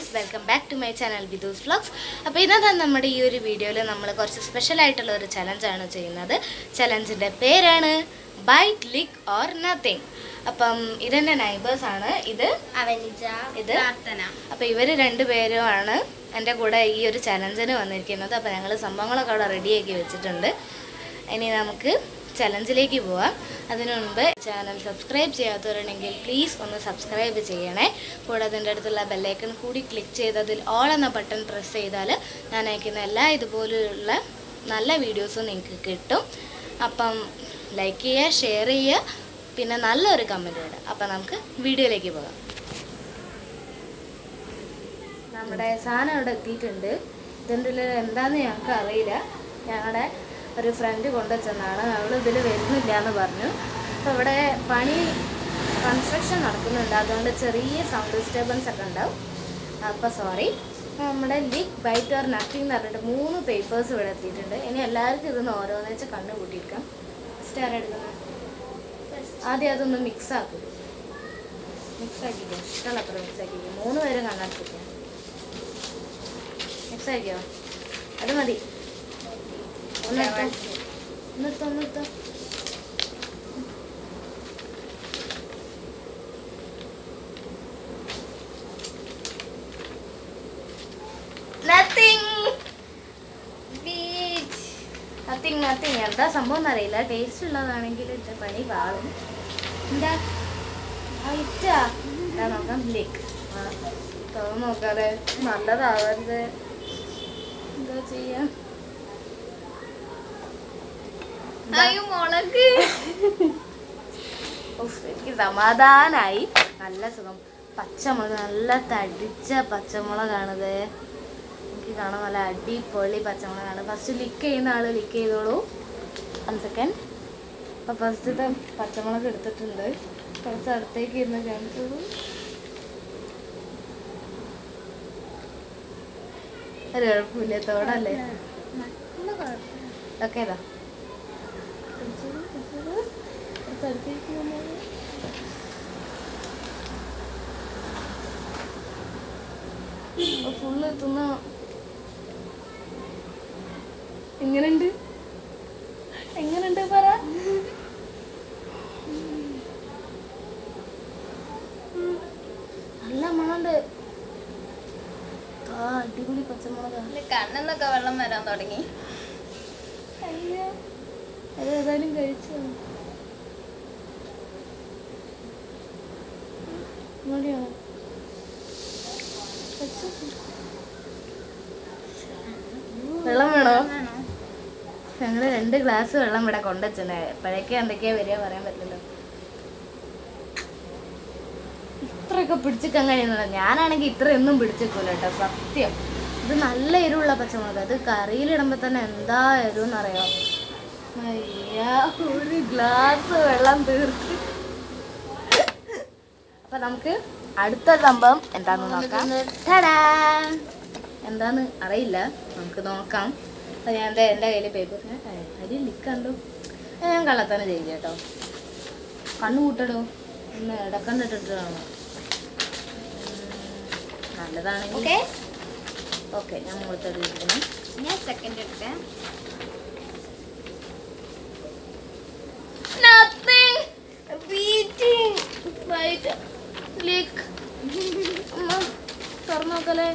Guys welcome back to my channel Bidu's vlogs അപ്പോൾ ഇന്നത്തെ നമ്മുടെ ഈ ഒരു വീഡിയോയിൽ നമ്മൾ കുറച്ച് സ്പെഷ്യൽ ആയിട്ടുള്ള ഒരു ചലഞ്ചാണ് ചെയ്യുന്നത് ചലഞ്ചിൻ്റെ പേരാണ് ബൈറ്റ് ലിക്ക് ഓർ നത്തിങ് അപ്പം ഇതെൻ്റെ നൈബേഴ്സ് ആണ് ഇത് അവനിജ ഇത് പ്രാർത്ഥന അപ്പോൾ ഇവർ രണ്ടുപേരുമാണ് എൻ്റെ കൂടെ ഈ ഒരു ചലഞ്ചിന് വന്നിരിക്കുന്നത് അപ്പോൾ ഞങ്ങൾ സംഭവങ്ങളൊക്കെ അവിടെ റെഡിയാക്കി വെച്ചിട്ടുണ്ട് ഇനി നമുക്ക് ചലഞ്ചിലേക്ക് പോവാം അതിനു മുൻപ് ചാനൽ സബ്സ്ക്രൈബ് ചെയ്യാത്തവരുണ്ടെങ്കിൽ പ്ലീസ് ഒന്ന് സബ്സ്ക്രൈബ് ചെയ്യണേ കൂടെ അതിൻ്റെ അടുത്തുള്ള ബെല്ലൈക്കൺ കൂടി ക്ലിക്ക് ചെയ്ത് അതിൽ ഓൾ എന്ന ബട്ടൺ പ്രസ് ചെയ്താൽ ഞാൻ അയക്കുന്ന എല്ലാ ഇതുപോലെയുള്ള നല്ല വീഡിയോസും നിങ്ങൾക്ക് കിട്ടും അപ്പം ലൈക്ക് ചെയ്യുക ഷെയർ ചെയ്യുക പിന്നെ നല്ലൊരു കമൻറ്റ് ഇടുക അപ്പം നമുക്ക് വീഡിയോയിലേക്ക് പോകാം നമ്മുടെ സാധനം അവിടെ എത്തിയിട്ടുണ്ട് ഇതിൻ്റെ ഉള്ളിൽ എന്താണെന്ന് ഞങ്ങൾക്ക് അറിയില്ല ഞങ്ങളുടെ ഒരു ഫ്രണ്ട് കൊണ്ടുവച്ചെന്നാണ് അവൾ ഇതിൽ വരുന്നില്ല എന്ന് പറഞ്ഞു അപ്പോൾ ഇവിടെ പണി കൺസ്ട്രക്ഷൻ നടക്കുന്നുണ്ട് അതുകൊണ്ട് ചെറിയ സൗണ്ട് ഡിസ്റ്റർബൻസ് ഒക്കെ ഉണ്ടാവും അപ്പോൾ സോറി നമ്മുടെ ലിക് ബൈറ്റ് ഓർ നത്തിങ് എന്ന് പറഞ്ഞിട്ട് മൂന്ന് പേപ്പേഴ്സ് ഇവിടെ എത്തിയിട്ടുണ്ട് ഇനി എല്ലാവർക്കും ഇതൊന്ന് ഓരോന്ന് വെച്ച് കണ്ണ് കൂട്ടിയിരിക്കാം ഫസ്റ്റ് ആരാ എടുക്കുന്നത് ആദ്യം അതൊന്ന് മിക്സ് ആക്കും മിക്സ് ആക്കിക്കോ ഇഷ്ടമുള്ളത്ര മിക്സ് ആക്കിക്കോ മൂന്ന് പേരും കണ്ണടച്ചിരിക്കാം മിക്സ് ആക്കിയോ അത് മതി ഒന്നെടുത്തോ ഒന്നെടുത്തോ ഒന്നെടുത്തോ നത്തിങ് നത്തിങ് നത്തിങ് എന്താ സംഭവം എന്നറിയില്ല ടേസ്റ്റ് ഉള്ളതാണെങ്കിൽ ഇട്ട പണി പാളും എന്താ ഇറ്റാ എന്താ നോക്കാം ലിക്ക് തുറന്ന് നോക്കാതെ നല്ലതാവരുത് എന്താ ചെയ്യാ അയ്യോ മുളക് ഉഫ്, എനിക്ക് സമാധാനായി നല്ല സുഖം പച്ചമുളക് നല്ല തടിച്ച പച്ചമുളകാണിത് എനിക്ക് കാണാൻ നല്ല അടിപൊളി പച്ചമുളകാണ് ഫസ്റ്റ് ലിക്ക് ചെയ്യുന്ന ആള് ലിക്ക് ചെയ്തോളൂ വൺ സെക്കൻഡ് അപ്പോൾ ഫസ്റ്റത്തെ പച്ചമുളക് എടുത്തിട്ടുണ്ട് കുറച്ച് അടുത്തേക്ക് ഇരുന്ന് കാണിച്ചോളൂ ഒരു കുഴപ്പമില്ല തോടല്ലേ ഓക്കെ ഇതാ പിടിച്ചോളൂ, പിടിച്ചോളൂ. കുറച്ച് അടുത്തേക്ക് വന്നോളൂ. അപ്പൊ ഫുള്ള് തിന്ന എങ്ങനുണ്ട് എങ്ങനുണ്ട് പറ ഉം. നല്ല മണുണ്ട് ആ അടിപൊളി പച്ചമുളകാ കണ്ണെന്നൊക്കെ വെള്ളം വരാൻ തുടങ്ങി അയ്യോ അത് ഏതായാലും കഴിച്ചു മതിയോ വെള്ളം വേണോ ആണോ? ഞങ്ങൾ രണ്ട് ഗ്ലാസ് വെള്ളം ഇവിടെ കൊണ്ടുവച്ചേ എപ്പോഴേക്ക് എന്തൊക്കെയാ വരിക പറയാൻ പറ്റില്ലല്ലോ ഇത്രയൊക്കെ പിടിച്ചിക്കാൻ കഴിയുന്നില്ല ഞാനാണെങ്കിൽ ഇത്രയൊന്നും പിടിച്ചേക്കൂല കേട്ടോ സത്യം ഇത് നല്ല എരിവുള്ള പച്ചമുളക് അത് കറിയിലിടുമ്പോൾ തന്നെ എന്താ എരിവെന്നറിയോ അയ്യാ ഒരു ഗ്ലാസ് വെള്ളം തീർത്ത് അപ്പൊ നമുക്ക് അടുത്ത സംഭവം എന്താന്ന് നോക്കാം ടാടാ! എന്താന്ന് അറിയില്ല നമുക്ക് നോക്കാം അപ്പൊ ഞാൻ ദേ എൻ്റെ കയ്യിൽ പേപ്പർ അരി ലിക്കണ്ടു ഞാൻ കള്ളത്തന്നെ ചെയ്യില്ല കേട്ടോ കണ്ണു കൂട്ടടോ ഒന്ന് ഇടക്കണ്ടിട്ടിട്ട് കാണാം നല്ലതാണെങ്കിൽ ഓക്കെ ഓക്കെ ഞാൻ മുഖത്തോട്ട് ഇരിക്കുന്നു ഞാൻ സെക്കൻഡ് എടുക്കാം Nothing. Beating. Right. Lick. അമ്മ തുറന്നു നോക്കല്ലേ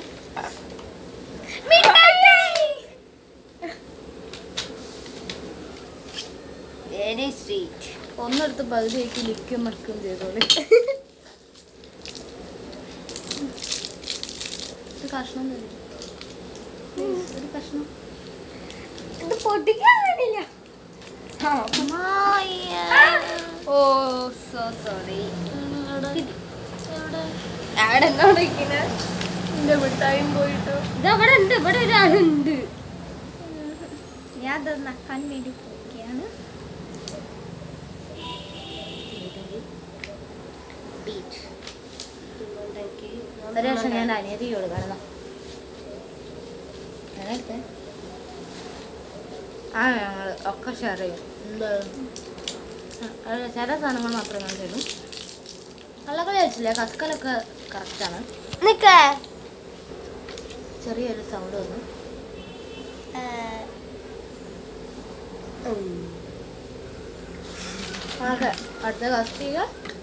വെരി സ്വീറ്റ് ഒന്നെടുത്ത് പകുതിയാക്കി ലിക്കും മക്കും ചെയ്തോളി ഒരു കഷ്ണം തരും Please, ഒരു കഷ്ണം ഇത് പൊട്ടിക്കാൻ വേണ്ടില്ല ഓ സോ സോറി അവിടെ എന്നോട് ഇരിക്കുന്നത് എന്റെ മിഠായും പോയിട്ടോ ഇത് അവിടെ ഉണ്ട് ഇവിടെ ഒരാളുണ്ട് ഞാൻ അത് നക്കാൻ വേണ്ടി പോവുകയാണ് ഒരു വർഷം ഞാൻ അനിയത്തി കൊടുക്കണം ഞാനെടുത്തേ ആ ഞങ്ങൾ ഒക്കെ ഷെയർ ചെയ്യും എന്താ അത് ചില സാധനങ്ങൾ മാത്രമേ ഞാൻ തരും കള്ളക്കളി വെച്ചില്ല കക്കലൊക്കെ കറക്റ്റാണ് നിക്കേ ചെറിയൊരു സൗണ്ട് വന്നു ആകെ അടുത്ത കസ്തിക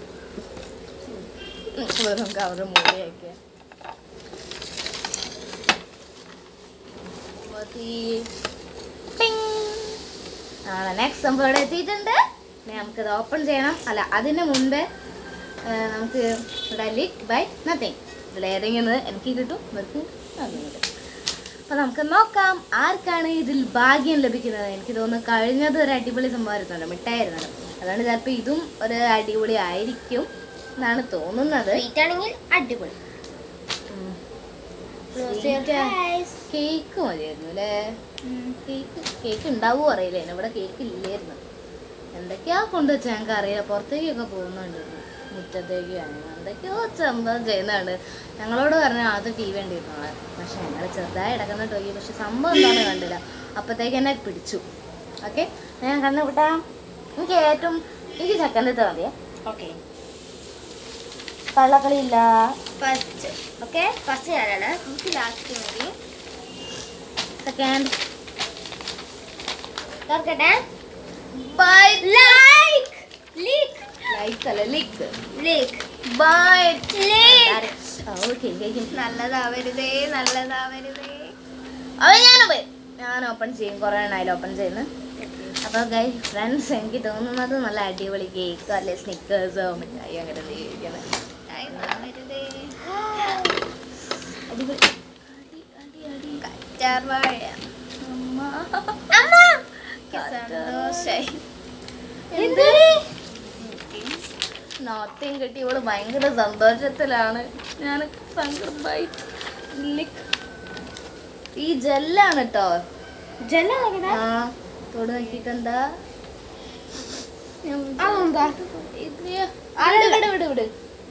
വെറും കവറ് മൂടിയൊക്കെ നാളെ നെക്സ്റ്റ് സംഭവം ഇവിടെ എത്തിയിട്ടുണ്ട് ഇനി നമുക്കിത് ഓപ്പൺ ചെയ്യണം അല്ല അതിന് മുൻപേ ആ, നമുക്ക് ഇവിടെ ലിക് ബൈ നത്തിങ് ഇതിൽ ഏതെങ്കിലും എനിക്ക് കിട്ടും ഇവർക്ക് അങ്ങനെ കിട്ടും അപ്പൊ നമുക്ക് നോക്കാം ആർക്കാണ് ഇതിൽ ഭാഗ്യം ലഭിക്കുന്നത് എനിക്ക് തോന്നുന്നു കഴിഞ്ഞത് ഒരു അടിപൊളി സംഭവമായിരുന്നല്ലോ മിഠായിരുന്നല്ലോ അതുകൊണ്ട് ചിലപ്പോൾ ഇതും ഒരു അടിപൊളി ആയിരിക്കും എന്നാണ് തോന്നുന്നത് സ്വീറ്റ് ആണെങ്കിൽ അടിപൊളി ഉം. Close your Sweet ആ. eyes. കേക്ക് മതിയായിരുന്നു അല്ലേ കേക്ക് കേക്ക് ഉണ്ടാവുമോ അറിയില്ല എന്നെ ഇവിടെ കേക്ക് ഇല്ലായിരുന്നു എന്തൊക്കെയാ കൊണ്ടുവച്ചാൽ ഞങ്ങൾക്ക് അറിയില്ല പുറത്തേക്കൊക്കെ പോകുന്നുണ്ട് മുറ്റത്തേക്ക് എന്തൊക്കെയോ സംഭവം ചെയ്യുന്നുണ്ട് ഞങ്ങളോട് പറഞ്ഞാൽ അത് ടി വി ഉണ്ടിരുന്നോളെ പക്ഷെ ഞങ്ങൾ ചെറുതായി ഇടക്കുന്ന ടോയി പക്ഷെ സംഭവം എന്താണെന്ന് കണ്ടില്ല അപ്പോഴത്തേക്ക് എന്നെ പിടിച്ചു ഓക്കെ ഞാൻ കണ്ണു വിട്ടാ എനിക്ക് ഏറ്റവും എനിക്ക് സെക്കൻഡത്തെ മതിയേ ഓക്കെ കള്ളക്കളി ഇല്ല ഫസ്റ്റ് ഓക്കെ ഫസ്റ്റ് ഞാനാണ് നമുക്ക് ലാസ്റ്റ് മതി സെക്കൻഡ് തുറക്കട്ടെ ബൈ ലൈക്ക് ലീക്ക് ലൈക്ക് അല്ല lick leak by leak okay നല്ലതാവരുതേ നല്ലതാവരുതേ അത് ഞാനും ഞാൻ ഓപ്പൺ ചെയ്യും കുറേ എണ്ണായാലും ഓപ്പൺ ചെയ്യുന്നു അപ്പോൾ ഗൈ ഫ്രണ്ട്സ് എനിക്ക് തോന്നുന്നത് നല്ല അടിപൊളി കേക്കോ അല്ലെ സ്നിക്കേഴ്സോ മിഠായി അങ്ങനെ എന്തെങ്കിലും ആവരുതേ അടിപൊളി അടി അടി അടി കറ്റാർവാഴ അമ്മ അമ്മ സന്തോഷായി എന്തിന് നോത്തിയും കിട്ടി ഇവള് ഭയങ്കര സന്തോഷത്തിലാണ് ഞാൻ സങ്കടമായി ലിക്ക് ഈ ജെല്ലാണ് കേട്ടോ ജല ആ തൊട് നോക്കിട്ടെന്താ അതെന്താ? ഇത് വിട് വിട് വിട് വിട്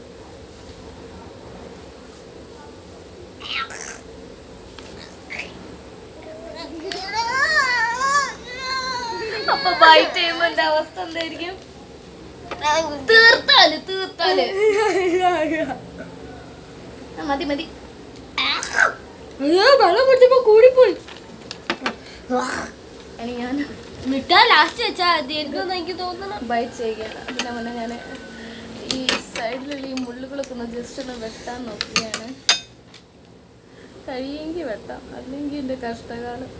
അപ്പൊ ബൈറ്റ് ചെയ്യുമ്പോ എന്റെ അവസ്ഥ എന്തായിരിക്കും തീർത്താല് തീർത്താല് ആ, മതി മതി വെള്ളം കുടിച്ചപ്പോ കൂടിപ്പോയി ഇനി ഞാൻ മിഠായി ലാസ്റ്റ് വെച്ചാ മതിയായിരിക്കും എനിക്ക് തോന്നുന്നു ബൈറ്റ് ചെയ്യുകയാണ് അതിന്റെ മുന്നേ ഞാൻ ഈ സൈഡിലുള്ള ഈ മുള്ളുകളൊക്കെ ഒന്ന് ജസ്റ്റ് ഒന്ന് വെട്ടാൻ നോക്കുകയാണ് കഴിയെങ്കിൽ വെട്ടാം അല്ലെങ്കിൽ എൻ്റെ കഷ്ടകാലം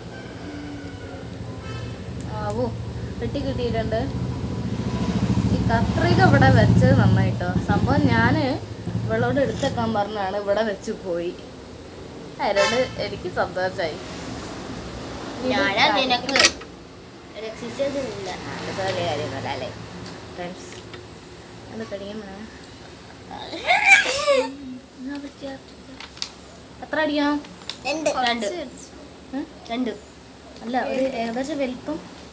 ആവോ വെട്ടി കിട്ടിയിട്ടുണ്ട് ഈ കത്രിക ഇവിടെ വെച്ചത് നന്നായിട്ടോ സംഭവം ഞാൻ ഇവളോട് എടുത്തേക്കാൻ പറഞ്ഞാണ് ഇവിടെ വെച്ച് പോയി അതിനോട് എനിക്ക് സന്തോഷമായി ഞാനാ നിനക്ക് രക്ഷിച്ചതില്ല അത് വലിയ കാര്യമൊന്നുമല്ല അല്ലേ ഫ്രണ്ട്സ് അത് കടിക്കാൻ എത്ര അടിക്കണം രണ്ട് രണ്ട് ഉം? രണ്ട് അല്ല ഒരു ഏകദേശം വലിപ്പം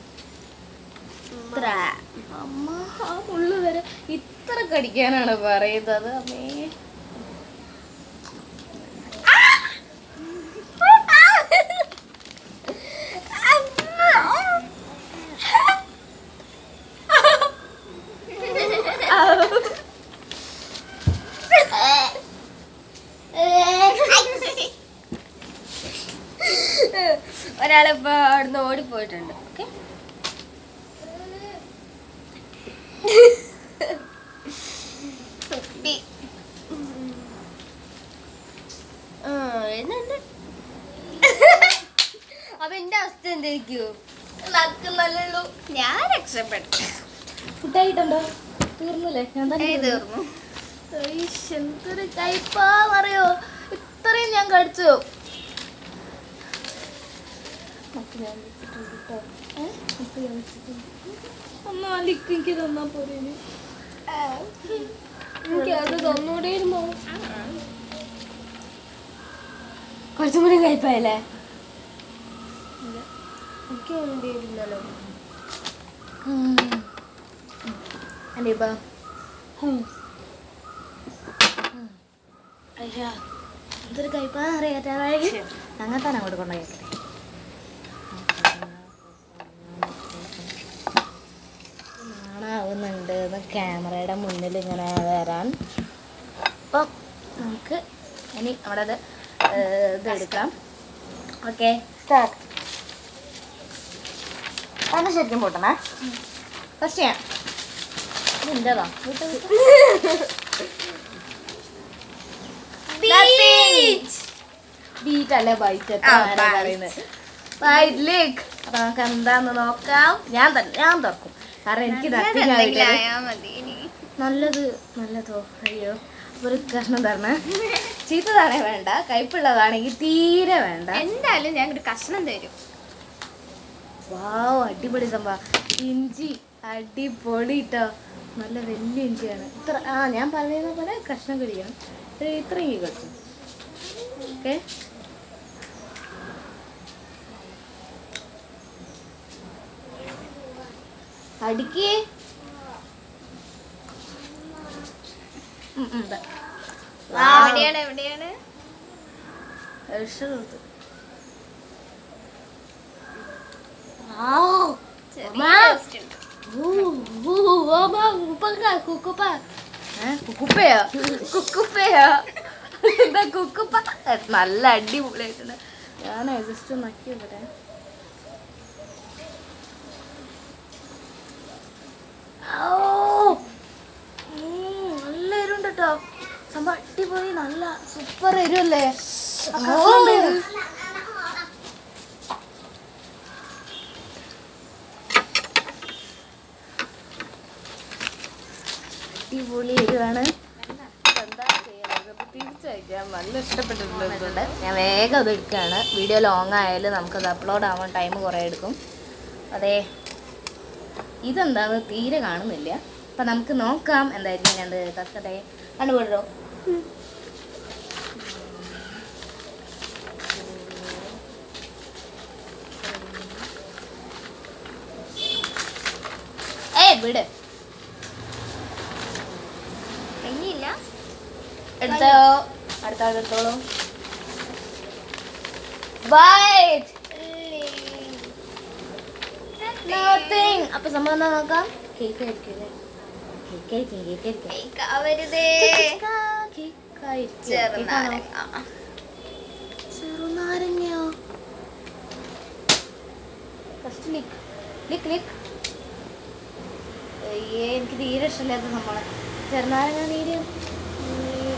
ഇത്ര അമ്മ ആ മുള്ളു വരെ ഇത്ര കടിക്കാനാണ് പറയുന്നത് അമ്മേ ഒരാളിപ്പോ അവിടുന്ന് ഓടിപ്പോയിട്ടുണ്ട് ഓക്കെ കുട്ടി ആ എന്നുണ്ട് അപ്പൊ എന്റെ അവസ്ഥ എന്തായിരിക്കും നക്കുന്നല്ലോ ഞാൻ രക്ഷപ്പെട്ടു ഫുഡായിട്ടുണ്ടോ തീർന്നില്ലേ ഞാൻ തന്നെ ഏയ് തീർന്നു. തീർന്നു ഈശ്, എന്തൊരു കയ്പാന്നറിയോ ഇത്രയും ഞാൻ കടിച്ചു മൊത്തം ഞാൻ വെച്ചിട്ടുണ്ട് കേട്ടോ. ഏ? മൊത്തം ഞാൻ വെച്ചിട്ടുണ്ട്. ഒന്ന് ആ ലിക്ക് എനിക്ക് തന്നാ പോരെ ഇനി? എനിക്ക് അത് തന്നൂടെയിരുന്നോ കുറച്ചും കൂടി കഴിപ്പായല്ലേ എനിക്ക് വേണ്ടിയിരുന്നല്ലോ ഉം. എൻ്റെ ഇപ്പം അയ്യാ എന്തൊരു കയ്പാന്ന് അറിയാറ്റാ അങ്ങനെ തന്നെ അങ്ങോട്ട് കൊണ്ടുപോയി നാണാവുന്നുണ്ട് ഒന്ന് ക്യാമറയുടെ മുന്നിൽ ഇങ്ങനെ വരാൻ അപ്പം നമുക്ക് ഇനി നമ്മുടെ അത് ഇതെടുക്കാം ഓക്കെ സ്റ്റാർട്ട് തന്നെ ശരിക്കും പൊട്ടണേ ഫസ്റ്റ് ചെയ്യാം ഇതെന്റേതാ ബീറ്റ് അല്ലേ ബൈറ്റ് എത്ര ആ, നേരം bite. പറയുന്നത് ബൈറ്റ് ലിക്ക് അപ്പൊ നമുക്ക് എന്താന്ന് നോക്കാം ഞാൻ തന്നെ ഞാൻ തുറക്കും കാരണം എനിക്ക് എന്തെങ്കിലും നത്തിങ് ആയാ മതി ഇനി. നല്ലത് നല്ലതോ അയ്യോ ഒരു കഷ്ണം തരണേ ചീത്തതാണേ വേണ്ട കയ്പുള്ളതാണെങ്കിൽ തീരെ വേണ്ട എന്തായാലും ഞാൻ ഒരു കഷ്ണം തരും വാവ് അടിപൊളി സംഭവം ഇഞ്ചി അടിപൊളി കേട്ടോ നല്ല വലിയ ഇഞ്ചിയാണ് ഇത്ര ആ ഞാൻ പറയുന്ന പോലെ കഷ്ണം കഴിക്കണം ഒരു ഇത്രയും കഴിച്ചു ഓക്കെ അടിക്കേ ഉം, ഉം, ദാ. ആ, എവിടെയാണ് എവിടെയാണ് എഴുത്ത് കൊടുത്തു. ചെറിയ അമ്മ. taste ഉണ്ട്. ഊ, ഊ, ഓമ, ഉപ്പക്ക, കുക്കുപ്പ. ഏ, കുക്കുപ്പയോ കുക്കുപ്പയോ എന്താ കുക്കുപ്പ ഏ, നല്ല അടിപൊളിയായിട്ടുണ്ട് ഞാൻ ജസ്റ്റ് നക്കി ഇവിടെ നല്ല എരുണ്ട് കേട്ടോ സംഭവം അടിപൊളി നല്ല സൂപ്പർ എരുവല്ലേ അടിപൊളി എരിവാണ് എന്താ ചെയ്യുന്നത് അപ്പോൾ തിരിച്ചയക്കാം നല്ല ഇഷ്ടപ്പെട്ടിട്ടുണ്ട് ഞാൻ വേഗം അത് എടുക്കുകയാണ് വീഡിയോ ലോങ് ആയാലും നമുക്കത് അപ്ലോഡ് ആവാൻ ടൈം കുറേ എടുക്കും അതെ ഇതെന്താന്ന് തീരെ കാണുന്നില്ല അപ്പം നമുക്ക് നോക്കാം എന്തായിരിക്കും ഞാൻ തക്കട്ടെ കണ്ടുപോഴോ ഏ വിട് കഴിഞ്ഞില്ല എടുത്തോ അടുത്ത ആൾ എടുത്തോളൂ ബൈറ്റ് നത്തിങ് അപ്പൊ സംഭവം എന്താ നോക്കാം കേക്ക് ആയിരിക്കും അല്ലേ കേക്ക് ആയിരിക്കും കേക്ക് ആയിരിക്കും Cake ആവരുതേ കേക്ക് ആയിരിക്കും ചെറുനാരങ്ങ ചെറുനാരങ്ങയോ ഫസ്റ്റ് ലിക്ക് ലിക്ക് ലിക്ക് അയ്യേ എനിക്ക് തീരെ ഇഷ്ടമില്ലാത്ത സംഭവമാണ് ചെറുനാരങ്ങ നീര് ഉം.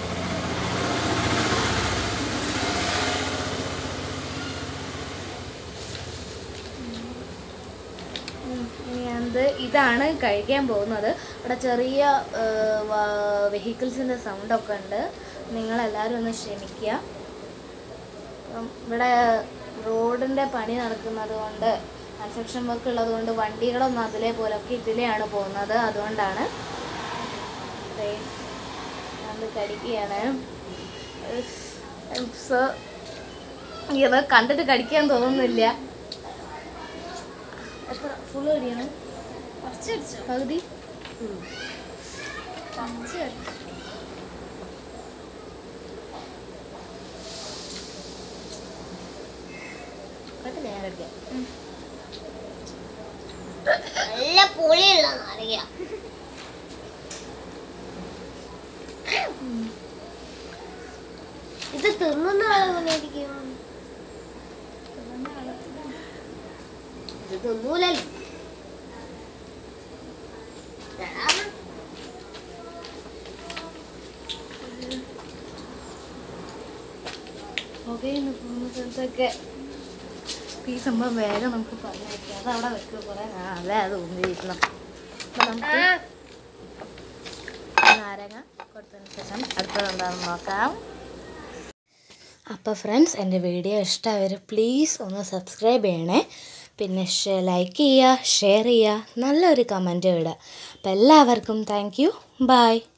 ഉം. ഇനി എന്ത് ഇതാണ് കഴിക്കാൻ പോകുന്നത് ഇവിടെ ചെറിയ വെഹിക്കിൾസിൻ്റെ സൗണ്ടൊക്കെ ഉണ്ട് നിങ്ങളെല്ലാവരും ഒന്ന് ക്ഷമിക്കുക അപ്പം ഇവിടെ റോഡിൻ്റെ പണി നടക്കുന്നത് കൊണ്ട് കൺസ്ട്രക്ഷൻ വർക്ക് ഉള്ളത് കൊണ്ട് വണ്ടികളൊന്നും അതിലെ പോലൊക്കെ ഇതിലെയാണ് പോകുന്നത് അതുകൊണ്ടാണ് ദേ, അത് കടിക്കുകയാണ് സോ ഇത് കണ്ടിട്ട് കടിക്കാൻ തോന്നുന്നില്ല എത്ര ഫുള്ള് കടിയാണ് കുറച്ച് അടിച്ചോ പകുതി കുറച്ച് അടിച്ചോ കട്ടില്ല ഞാൻ കടിക്കാം നല്ല പുളിയുള്ളതെന്ന് അറിയാം ഇത് തിന്നുന്ന ആളെങ്ങനെയായിരിക്കും ഇത് തിന്നൂലല്ലോ എടാ. പുകയെന്ന് പോകുന്ന സ്ഥലത്തൊക്കെ ഈ സംഭവം വേഗം നമുക്ക് പറഞ്ഞേക്കാം അത് അവിടെ വെക്കുക കുറേ ആ അതെ അത് ഊന്നിരിക്കണം അപ്പം നമുക്ക് നാരങ്ങ കൊടുത്തതിന് ശേഷം അടുത്തത് എന്താണെന്ന് നോക്കാം അപ്പോൾ ഫ്രണ്ട്സ് എൻ്റെ വീഡിയോ ഇഷ്ടമായവർ പ്ലീസ് ഒന്ന് സബ്സ്ക്രൈബ് ചെയ്യണേ പിന്നെ ലൈക്ക് ചെയ്യുക ഷെയർ ചെയ്യുക നല്ലൊരു കമൻറ്റ് ഇടുക അപ്പോൾ എല്ലാവർക്കും താങ്ക് യു ബൈ